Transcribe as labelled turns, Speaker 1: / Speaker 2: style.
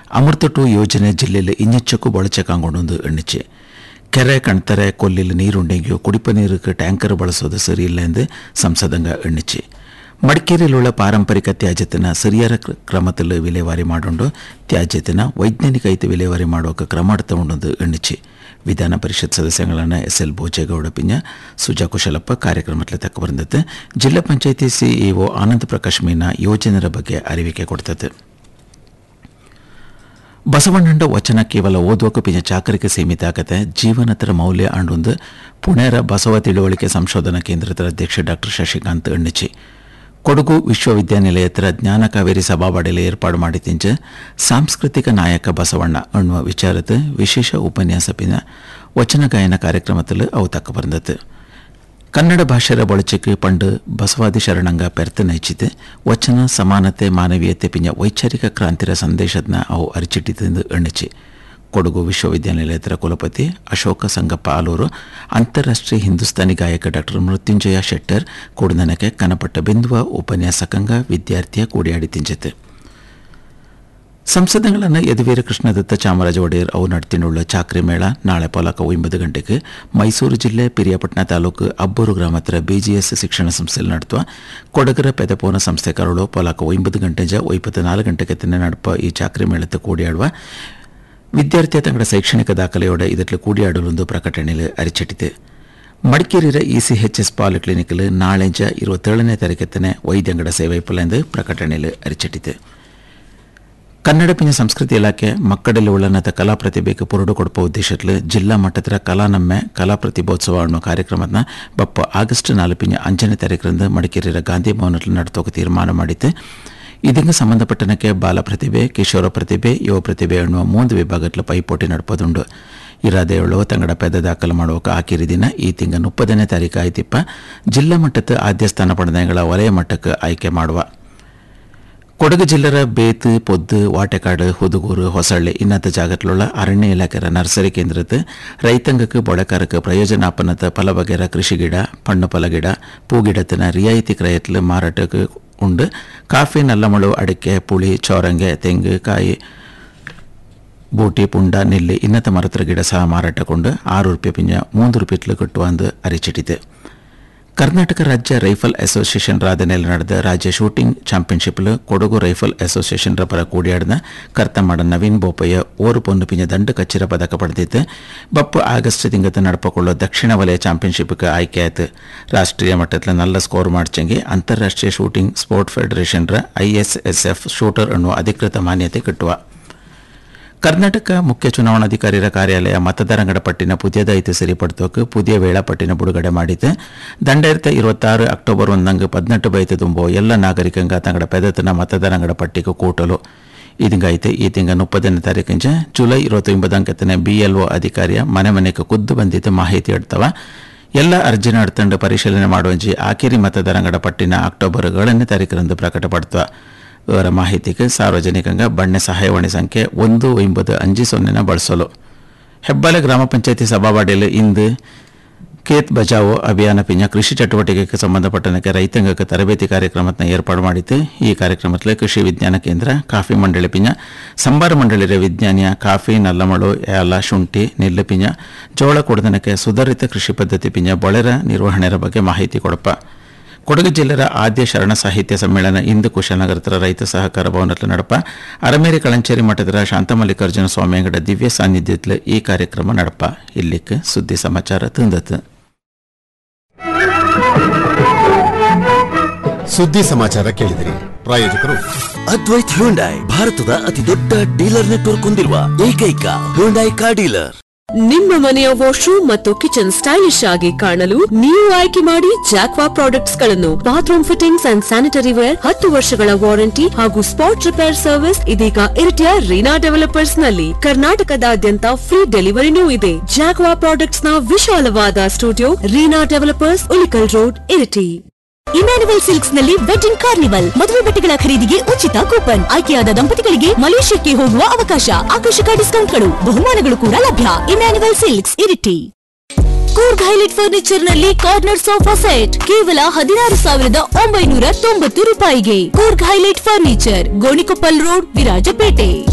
Speaker 1: ಅಮೃತ to ಯೋಜನೆ ಜಿಲ್ಲೆಯಲ್ಲಿ ಇನ್ನೆಚ್ಚಕ್ಕೂ ಬಳಚಕಾಂಗೊಂಡು ಎಣ್ಣಿச்சு ಕೆರೆ ಕಣ್ತರೆ ಕೊಲ್ಲಿಲ್ ನೀರುಂಡೆಗಿಯೋ ಕುಡಿಪ ನೀರಿಗೆ ಟ್ಯಾಂಕರ್ ಬಳಸೋದು ಸರಿಯಿಲ್ಲ ಎಂದು ಸಂಸದಂಗ ಎಣ್ಣಿச்சு ಮಡಿಕೇರಿಯಲ್ಲಿರುವ ಪಾರಂಪರಿಕ ತ್ಯಾಜ್ಯತನ ಸರಿಯಾದ ಕ್ರ- ಕ್ರಮದಲ್ಲಿ ವಿಲೇವಾರಿ ಮಾಡೋண்டு ತ್ಯಾಜ್ಯತನ ವೈಜ್ಞಾನಿಕ ಐತಿ ವಿಲೇವಾರಿ ಮಾಡೋಕೆ ಕ್ರಮ ತಗೊಂಡು ಎಣ್ಣಿச்சு ವಿಧಾನ ಪರಿಷತ್ ಸದಸ್ಯಗಳನ್ನ ಎಸ್ ಎಲ್ ಭೋಜೇಗೌಡ ಪಿಂಜ ಸುಜಾ ಕುಶಲಪ್ಪ ಕಾರ್ಯಕ್ರಮದಲ್ಲಿ ತಕ್ಕ ಬಂದದ್ದು ಜಿಲ್ಲಾ ಪಂಚಾಯತಿ ಸಿಇಒ ಆನಂದ್ ಪ್ರಕಾಶ್ ಮೀನಾ ಯೋಜನೆಯ ಬಗ್ಗೆ ಅರಿವಿಕೆ ಕೊಡ್ತದೆ ಬಸವಣ್ಣಂಡ ವಚನ ಕೇವಲ ಓದುವಕ್ಕೂ ಪಿಂಜ ಚಾಕರಿಗೆ ಸೀಮಿತ ಆಗತ್ತೆ ಜೀವನತರ ಮೌಲ್ಯ ಅಂಡೊಂದು ಪುಣೆರ ಬಸವ ತಿಳುವಳಿಕೆ ಸಂಶೋಧನಾ ಕೇಂದ್ರದ ಅಧ್ಯಕ್ಷ ಡಾಕ್ಟರ್ ಶಶಿಕಾಂತ್ ಎಣ್ಣಿಚಿ ಕೊಡಗು ವಿಶ್ವವಿದ್ಯಾನಿಲಯತರ ಜ್ಞಾನ ಕಾವೇರಿ ಸಭಾವಾಡಿಯಲ್ಲಿ ಏರ್ಪಾಡು ಮಾಡಿದಿಂಚ ಸಾಂಸ್ಕೃತಿಕ ನಾಯಕ ಬಸವಣ್ಣ ಅನ್ನುವ ವಿಚಾರದ ವಿಶೇಷ ಉಪನ್ಯಾಸ ಪಿನ ವಚನ ಗಾಯನ ಕಾರ್ಯಕ್ರಮದಲ್ಲಿ ಅವು ತಕ್ಕ ಬಂದದ್ದು ಕನ್ನಡ ಭಾಷೆಯ ಬಳಚಕ್ಕೆ ಪಂಡು ಬಸವಾದಿ ಶರಣಂಗ ಪೆರ್ತ ನೈಚಿತೆ ವಚನ ಸಮಾನತೆ ಮಾನವೀಯತೆ ಪಿಂಜ ವೈಚಾರಿಕ ಕ್ರಾಂತಿರ ಸಂದೇಶದನ್ನ ಅವು ಅರಿಚಿಟ್ಟಿದ್ದು ಎಣ್ಣಿಚಿ ಕೊಡಗು ವಿಶ್ವವಿದ್ಯಾನಿಲಯದ ಕುಲಪತಿ ಅಶೋಕ ಸಂಗಪ್ಪ ಆಲೂರು ಅಂತಾರಾಷ್ಟ್ರೀಯ ಹಿಂದೂಸ್ತಾನಿ ಗಾಯಕ ಡಾಕ್ಟರ್ ಮೃತ್ಯುಂಜಯ ಶೆಟ್ಟರ್ ಕೂಡನಕ್ಕೆ ಕನಪಟ್ಟ ಬಿಂದುವ ಉಪನ್ಯಾಸಕಂಗ ವಿದ್ಯಾರ್ಥಿಯ ಕೂಡಿಯಾಡಿ ತಿಂಜತೆ ಸಂಸದಗಳನ್ನು ಯದುವೀರ ಕೃಷ್ಣದತ್ತ ಚಾಮರಾಜ ಒಡೆಯರ್ ಅವು ನಡ್ತಿನುಳ್ಳ ಚಾಕ್ರಿ ಮೇಳ ನಾಳೆ ಪೊಲಕ ಒಂಬತ್ತು ಗಂಟೆಗೆ ಮೈಸೂರು ಜಿಲ್ಲೆ ಪಿರಿಯಾಪಟ್ಟಣ ತಾಲೂಕು ಅಬ್ಬೂರು ಗ್ರಾಮ ಹತ್ರ ಬಿಜಿಎಸ್ ಶಿಕ್ಷಣ ಸಂಸ್ಥೆಯಲ್ಲಿ ನಡೆಸುವ ಕೊಡಗರ ಪೆದಪೋನ ಸಂಸ್ಥೆ ಕರಳು ಪೊಲಕ ಒಂಬತ್ತು ಗಂಟೆಜ ಒಯ್ಪತ್ತು ನಾಲ್ಕು ಗಂಟೆಗೆ ತಿನ್ನ ನಡುಪ ಈ ಚಾಕ್ರಿ ಮೇಳத்தை ಕೂಡಿಯಾಡುವ ವಿದ್ಯಾರ್ಥಿಯ ತಂಗಡ ಶೈಕ್ಷಣಿಕ ದಾಖಲೆಯೋಡ ಇದರಲ್ಲಿ ಕೂಡಿಯಾಡಲೊಂದು ಪ್ರಕಟಣೆಯಲ್ಲಿ ಅರಿಚಿಟ್ಟಿದೆ ಮಡಿಕೇರಿಯ ಇಸಿಎಚ್ಎಸ್ ಪಾಲಿಕ್ಲಿನಿಕ್ಲ್ ನಾಳೆಂಜ ಇರುವತ್ತೇಳನೇ ತಾರೀಕೆತ್ತನೆ ವೈದ್ಯಂಗಡ ಸೇವೆ ಎಂದು ಪ್ರಕಟಣೆಯಲ್ಲಿ ಅರಿಚಿಟ್ಟಿದೆ ಕನ್ನಡ ಪಿಂಜ ಸಂಸ್ಕೃತಿ ಇಲಾಖೆ ಮಕ್ಕಳಲ್ಲಿ ಉಳ್ಳನತ ಕಲಾ ಪ್ರತಿಭೆಗೆ ಪುರುಡು ಕೊಡುವ ಉದ್ದೇಶದಲ್ಲಿ ಜಿಲ್ಲಾ ಮಟ್ಟದ ಕಲಾ ನಮ್ಮೆ ಕಲಾ ಪ್ರತಿಭೋತ್ಸವ ಅನ್ನೋ ಕಾರ್ಯಕ್ರಮದ ಬಪ್ಪ ಆಗಸ್ಟ್ ನಾಲ್ಕು ಪಿಂಜ ಅಂಜನೇ ತಾರೀಕರಿಂದ ಮಡಿಕೇರಿಯ ಗಾಂಧಿ ಭವನದಲ್ಲಿ ನಡೆದೋಕೆ ತೀರ್ಮಾನ ಮಾಡಿತ್ತು ಇದಕ್ಕೆ ಸಂಬಂಧಪಟ್ಟನಕ್ಕೆ ಬಾಲ ಪ್ರತಿಭೆ ಕಿಶೋರ ಪ್ರತಿಭೆ ಯುವ ಪ್ರತಿಭೆ ಅನ್ನುವ ಮೂರು ವಿಭಾಗದಲ್ಲಿ ಪೈಪೋಟಿ ನಡ್ಪದುಂಡು ಇರಾದೆಯುಳ್ಳುವ ತಂಗಡ ಪೆದ ದಾಖಲು ಮಾಡುವಕ್ಕೆ ಆಕಿರಿ ದಿನ ಈ ತಿಂಗಳ ಮುಪ್ಪದನೇ ತಾರೀಕು ಆಯ್ತಿಪ್ಪ ಜಿಲ್ಲಾ ಮಟ್ಟದ ಆದ್ಯ ಸ್ಥಾನ ಪಡೆದಗಳ ವಲಯ ಮಟ್ಟಕ್ಕೆ ಆಯ್ಕೆ ಮಾಡುವ ಕೊಡಗು ಜಿಲ್ಲೆಯ ಬೇತು ಪೊದ್ದು ವಾಟೆಕಾಡು ಹುದುಗೂರು ಹೊಸಳ್ಳಿ ಇನ್ನತ ಜಾಗತ್ಲುಳ್ಳ ಅರಣ್ಯ ಇಲಾಖೆಯ ನರ್ಸರಿ ಕೇಂದ್ರದ ರೈತಾಂಗಕ್ಕೆ ಬೊಳಕಾರಕ್ಕೆ ಪ್ರಯೋಜನಾಪನದ ಫಲಬಗೆರ ಕೃಷಿ ಗಿಡ ಪಣ್ಣು ಫಲ ಗಿಡ ಪೂಗಿಡತನ ರಿಯಾಯಿತಿ ಕ್ರಯತ್ಲು ಮಾರಾಟಕ್ಕೆ ಉಂಡು ಕಾಫಿ ನಲ್ಲಮಳು ಅಡಿಕೆ ಪುಳಿ ಚೌರಂಗೆ ತೆಂಗು ಕಾಯಿ ಬೂಟಿ ಪುಂಡ ನೆಲ್ಲಿ ಇನ್ನತ ಮರತರ ಗಿಡ ಸಹ ಮಾರಾಟಗೊಂಡು ಆರು ರೂಪಾಯಿ ಪಿಂಜ ಮೂರು ರೂಪಾಯಿ ಕಟ್ಟುವ ಅಂದು ಅರಿಚಿಟ್ಟಿದೆ ಕರ್ನಾಟಕ ರಾಜ್ಯ ರೈಫಲ್ ಅಸೋಸಿಯೇಷನ್ ರಾಧನೆಯಲ್ಲಿ ನಡೆದ ರಾಜ್ಯ ಶೂಟಿಂಗ್ ಚಾಂಪಿಯನ್ಶಿಪ್ಲು ಕೊಡಗು ರೈಫಲ್ ಅಸೋಸಿಯೇಷನ್ ಪರ ಕೂಡಿಯಾಡಿದ ಕರ್ತಮಾಡ ನವೀನ್ ಬೋಪಯ್ಯ ಓರು ಪೊನ್ನು ಪಿಂಜ ದಂಡು ಕಚ್ಚಿರ ಪದಕ ಪಡೆದಿತ್ತು ಬಪ್ಪು ಆಗಸ್ಟ್ ತಿಂಗದ ನಡಪಕೊಳ್ಳೋ ದಕ್ಷಿಣ ವಲಯ ಚಾಂಪಿಯನ್ಶಿಪ್ಗೆ ಆಯ್ಕೆಯಾಯಿತು ರಾಷ್ಟ್ರೀಯ ಮಟ್ಟದಲ್ಲಿ ನಲ್ಲ ಸ್ಕೋರ್ ಮಾಡ್ಚಂಗೆ ಅಂತಾರಾಷ್ಟ್ರೀಯ ಶೂಟಿಂಗ್ ಸ್ಪೋರ್ಟ್ ಫೆಡರೇಷನ್ ರ ಐಎಸ್ಎಸ್ಎಫ್ ಶೂಟರ್ ಅನ್ನುವ ಅಧಿಕೃತ ಮಾನ್ಯತೆ ಕಟ್ಟುವ ಕರ್ನಾಟಕ ಮುಖ್ಯ ಚುನಾವಣಾಧಿಕಾರಿಯ ಕಾರ್ಯಾಲಯ ಮತದಾರಗಳ ಪಟ್ಟಿನ ಪುದಿಯದಾಯಿತು ಸರಿಪಡ್ತೋಕೆ ಪುದಿಯ ವೇಳಾಪಟ್ಟಿನ ಬಿಡುಗಡೆ ಮಾಡಿದೆ ದಂಡಾಯಿರತ ಇರುವತ್ತಾರು ಅಕ್ಟೋಬರ್ ಒಂದಂಗೆ ಪದಿನೆಟ್ಟು ಬೈತು ತುಂಬೋ ಎಲ್ಲ ನಾಗರಿಕಂಗ ತಂಗಡ ಪೆದತನ ಮತದಾರಗಳ ಪಟ್ಟಿಗೆ ಕೂಟಲು ಇದಂಗೈತೆ ಈ ತಿಂಗಳ ಮುಪ್ಪದನೇ ತಾರೀಕಿಂಚ ಜುಲೈ ಇರುವತ್ತೊಂಬತ್ತಂಕತನೆ ಬಿಎಲ್ಒ ಅಧಿಕಾರಿಯ ಮನೆ ಮನೆಗೆ ಖುದ್ದು ಬಂದಿದ್ದು ಮಾಹಿತಿ ಇಡ್ತವ ಎಲ್ಲ ಅರ್ಜಿ ನಡ್ತಂಡು ಪರಿಶೀಲನೆ ಮಾಡುವಂಜಿ ಆಖೇರಿ ಮತದಾರಗಳ ಪಟ್ಟಿನ ಅಕ್ಟೋಬರ್ ಏಳನೇ ತಾರೀಕರಂದು ಪ್ರಕಟಪಡ್ತವ ಇವರ ಮಾಹಿತಿಗೆ ಸಾರ್ವಜನಿಕಂಗ ಬಣ್ಣೆ ಸಹಾಯವಾಣಿ ಸಂಖ್ಯೆ ಒಂದು ಒಂಬತ್ತು ಅಂಜಿ ಸೊನ್ನೆನ ಬಳಸಲು ಹೆಬ್ಬಾಲೆ ಗ್ರಾಮ ಪಂಚಾಯತಿ ಸಭಾವಾಡಿಯಲ್ಲಿ ಇಂದು ಖೇತ್ ಬಚಾವೋ ಅಭಿಯಾನ ಪಿಂಜ ಕೃಷಿ ಚಟುವಟಿಕೆಗೆ ಸಂಬಂಧಪಟ್ಟನಕ್ಕೆ ರೈತಾಂಗಕ್ಕೆ ತರಬೇತಿ ಕಾರ್ಯಕ್ರಮದ ಏರ್ಪಾಡು ಮಾಡಿತ್ತು ಈ ಕಾರ್ಯಕ್ರಮದಲ್ಲಿ ಕೃಷಿ ವಿಜ್ಞಾನ ಕೇಂದ್ರ ಕಾಫಿ ಮಂಡಳಿ ಪಿಂಜ ಸಂಬಾರ ಮಂಡಳಿಯ ವಿಜ್ಞಾನಿಯ ಕಾಫಿ ನಲ್ಲಮಳು ಏಲ ಶುಂಠಿ ನೆಲ್ಲು ಪಿಂಜ ಜೋಳ ಕೊಡದನಕ್ಕೆ ಸುಧಾರಿತ ಕೃಷಿ ಪದ್ಧತಿ ಪಿಂಜ ಬೊಳೆರ ನಿರ್ವಹಣೆಯ ಬಗ್ಗೆ ಮಾಹಿತಿ ಕೊಡಪ್ಪ ಕೊಡಗು ಜಿಲ್ಲೆಯ ಆದ್ಯ ಶರಣ ಸಾಹಿತ್ಯ ಸಮ್ಮೇಳನ ಇಂದು ಕುಶಲನಗರತರ ರೈತ ಸಹಕಾರ ಭವನದಲ್ಲಿ ನಡಪ ಅರಮೇರಿ ಕಳಂಚೇರಿ ಮಠದ ಶಾಂತಮಲ್ಲಿಕಾರ್ಜುನ ಸ್ವಾಮಿಯಂಗಡ ದಿವ್ಯ ಸಾನ್ನಿಧ್ಯದಲ್ಲಿ ಈ ಕಾರ್ಯಕ್ರಮ ನಡಪ ಇಲ್ಲಿಕ್ಕೆ ಸುದ್ದಿ ಸಮಾಚಾರ ತಂದತು
Speaker 2: ಸುದ್ದಿ ಸಮಾಚಾರ ಕೇಳಿದಿರಿ ಪ್ರಾಯೋಜಕರು
Speaker 3: ಅದ್ವೈತ್ ಹ್ಯುಂಡೈ ಭಾರತದ ಅತಿ ದೊಡ್ಡ ಡೀಲರ್ ನೆಟ್ವರ್ಕ್ ಹೊಂದಿರುವ ಏಕೈಕ ಹ್ಯುಂಡೈ ಕಾರ್ ಡೀಲರ್
Speaker 4: ನಿಮ್ಮ ಮನೆಯ ವಾಶ್ರೂಮ್ ಮತ್ತು ಕಿಚನ್ ಸ್ಟೈಲಿಶ್ ಆಗಿ ಕಾಣಲು ನೀವು ಆಯ್ಕೆ ಮಾಡಿ ಜಾಕ್ವಾ ಪ್ರಾಡಕ್ಟ್ಸ್ ಗಳನ್ನು bathroom fittings and sanitary ware ಹತ್ತು ವರ್ಷಗಳ ವಾರಂಟಿ ಹಾಗೂ ಸ್ಪಾಟ್ ರಿಪೇರ್ ಸರ್ವಿಸ್ ಇದೀಗ ಇರಿಟಿಯ ರೀನಾ ಡೆವಲಪರ್ಸ್ ನಲ್ಲಿ ಕರ್ನಾಟಕದಾದ್ಯಂತ ಫ್ರೀ ಡೆಲಿವರಿನೂ ಇದೆ ಜಾಕ್ವಾ ಪ್ರಾಡಕ್ಟ್ಸ್ ನ ವಿಶಾಲವಾದ studio Reena developers Ulikal road Iritty
Speaker 5: Emmanuel silks ನಲ್ಲಿ ವೆಡ್ಡಿಂಗ್ ಕಾರ್ನಿವಲ್ ಮದುವೆ ಬಟ್ಟೆಗಳ ಖರೀದಿಗೆ ಉಚಿತ ಕೂಪನ್ ಆಯ್ಕೆಯಾದ ದಂಪತಿಗಳಿಗೆ ಮಲೇಷ್ಯಾಕ್ಕೆ ಹೋಗುವ ಅವಕಾಶ ಆಕರ್ಷಕ ಡಿಸ್ಕೌಂಟ್ಗಳು ಬಹುಮಾನಗಳು ಕೂಡ ಲಭ್ಯ Emmanuel silks Iritty Coorg highlight furniture ನಲ್ಲಿ ಕಾರ್ನರ್ ಸೋಫಾ ಸೆಟ್ ಕೇವಲ ಹದಿನಾರು ಸಾವಿರದ ಒಂಬೈನೂರ ತೊಂಬತ್ತು ರೂಪಾಯಿಗೆ Coorg highlight furniture Gonikoppal road Virajpet